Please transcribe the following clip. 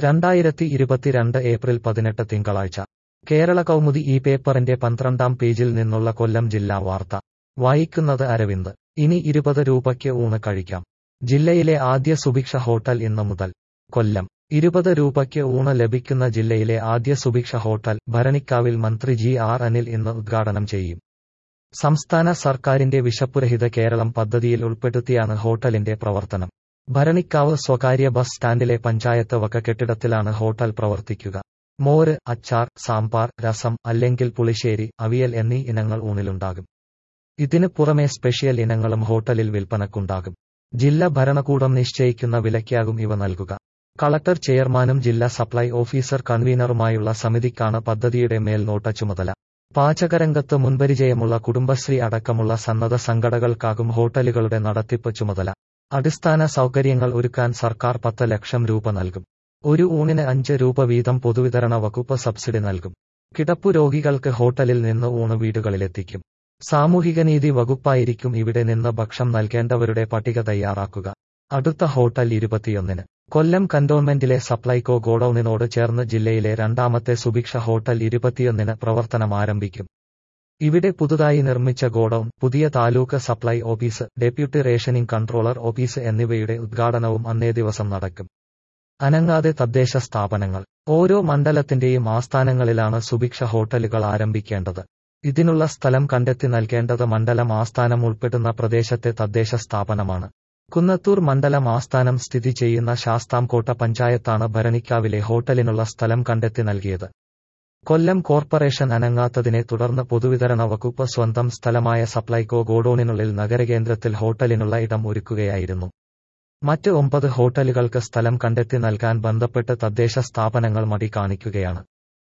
രണ്ടായിരത്തി ഇരുപത്തിരണ്ട് ഏപ്രിൽ പതിനെട്ട് തിങ്കളാഴ്ച കേരള കൗമുദി ഈ പേപ്പറിന്റെ പന്ത്രണ്ടാം പേജിൽ നിന്നുള്ള കൊല്ലം ജില്ലാ വാർത്ത വായിക്കുന്നത് അരവിന്ദ് ഇനി ഇരുപത് രൂപയ്ക്ക് ഊണ് കഴിക്കാം ജില്ലയിലെ ആദ്യ സുഭിക്ഷ ഹോട്ടൽ ഇന്ന് മുതൽ കൊല്ലം ഇരുപത് രൂപയ്ക്ക് ഊണ് ലഭിക്കുന്ന ജില്ലയിലെ ആദ്യ സുഭിക്ഷ ഹോട്ടൽ ഭരണിക്കാവിൽ മന്ത്രി ജി ആർ അനിൽ ഇന്ന് ഉദ്ഘാടനം ചെയ്യും സംസ്ഥാന സർക്കാരിന്റെ വിശപ്പുരഹിത കേരളം പദ്ധതിയിൽ ഉൾപ്പെടുത്തിയാണ് ഹോട്ടലിന്റെ പ്രവർത്തനം ഭരണിക്കാവ് സ്വകാര്യ ബസ് സ്റ്റാൻഡിലെ പഞ്ചായത്ത് വക കെട്ടിടത്തിലാണ് ഹോട്ടൽ പ്രവർത്തിക്കുക മോര് അച്ചാർ സാമ്പാർ രസം അല്ലെങ്കിൽ പുളിശ്ശേരി അവിയൽ എന്നീ ഇനങ്ങൾ ഊണിലുണ്ടാകും ഇതിന് പുറമെ സ്പെഷ്യൽ ഇനങ്ങളും ഹോട്ടലിൽ വിൽപ്പനക്കുണ്ടാകും ജില്ലാ ഭരണകൂടം നിശ്ചയിക്കുന്ന വിലയ്ക്കാകും ഇവ നൽകുക കളക്ടർ ചെയർമാനും ജില്ലാ സപ്ലൈ ഓഫീസർ കൺവീനറുമായുള്ള സമിതിക്കാണ് പദ്ധതിയുടെ മേൽനോട്ട ചുമതല പാചകരംഗത്ത് മുൻപരിചയമുള്ള കുടുംബശ്രീ അടക്കമുള്ള സന്നദ്ധ സംഘടനകൾക്കാകും ഹോട്ടലുകളുടെ നടത്തിപ്പ് ചുമതല അടിസ്ഥാന സൗകര്യങ്ങൾ ഒരുക്കാൻ സർക്കാർ പത്ത് ലക്ഷം രൂപ നൽകും ഒരു ഊണിന് അഞ്ച് രൂപ വീതം പൊതുവിതരണ വകുപ്പ് സബ്സിഡി നൽകും കിടപ്പു രോഗികൾക്ക് ഹോട്ടലിൽ നിന്ന് ഊണ് വീടുകളിലെത്തിക്കും സാമൂഹികനീതി വകുപ്പായിരിക്കും ഇവിടെ നിന്ന് ഭക്ഷണം നൽകേണ്ടവരുടെ പട്ടിക തയ്യാറാക്കുക അടുത്ത ഹോട്ടൽ ഇരുപത്തിയൊന്നിന് കൊല്ലം കന്റോൺമെന്റിലെ സപ്ലൈകോ ഗോഡൌണിനോട് ചേർന്ന് ജില്ലയിലെ രണ്ടാമത്തെ സുഭിക്ഷ ഹോട്ടൽ ഇരുപത്തിയൊന്നിന് പ്രവർത്തനം ആരംഭിക്കും ഇവിടെ പുതുതായി നിർമ്മിച്ച ഗോഡൌൺ പുതിയ taluk supply office deputy rationing controller office എന്നിവയുടെ ഉദ്ഘാടനവും അന്നേ ദിവസം നടക്കും അനങ്ങാതെ തദ്ദേശ സ്ഥാപനങ്ങൾ ഓരോ മണ്ഡലത്തിന്റെയും ആസ്ഥാനങ്ങളിലാണ് സുഭിക്ഷ ഹോട്ടലുകൾ ആരംഭിക്കേണ്ടത് ഇതിനുള്ള സ്ഥലം കണ്ടെത്തി നൽകേണ്ടത് മണ്ഡലം ആസ്ഥാനം ഉൾപ്പെടുന്ന പ്രദേശത്തെ തദ്ദേശ സ്ഥാപനമാണ് കുന്നത്തൂർ മണ്ഡലം ആസ്ഥാനം സ്ഥിതി ചെയ്യുന്ന ശാസ്താംകോട്ട പഞ്ചായത്താണ് ഭരണിക്കാവിലെ ഹോട്ടലിനുള്ള സ്ഥലം കണ്ടെത്തി നൽകിയത് കൊല്ലം കോർപ്പറേഷൻ അനങ്ങാത്തതിനെ തുടർന്ന് പൊതുവിതരണ വകുപ്പ് സ്വന്തം സ്ഥലമായ സപ്ലൈകോ ഗോഡൌണിനുള്ളിൽ നഗരകേന്ദ്രത്തിൽ ഹോട്ടലിനുള്ള ഇടം ഒരുക്കുകയായിരുന്നു മറ്റ് ഒമ്പത് ഹോട്ടലുകൾക്ക് സ്ഥലം കണ്ടെത്തി നൽകാൻ ബന്ധപ്പെട്ട് തദ്ദേശ സ്ഥാപനങ്ങൾ മടി കാണിക്കുകയാണ്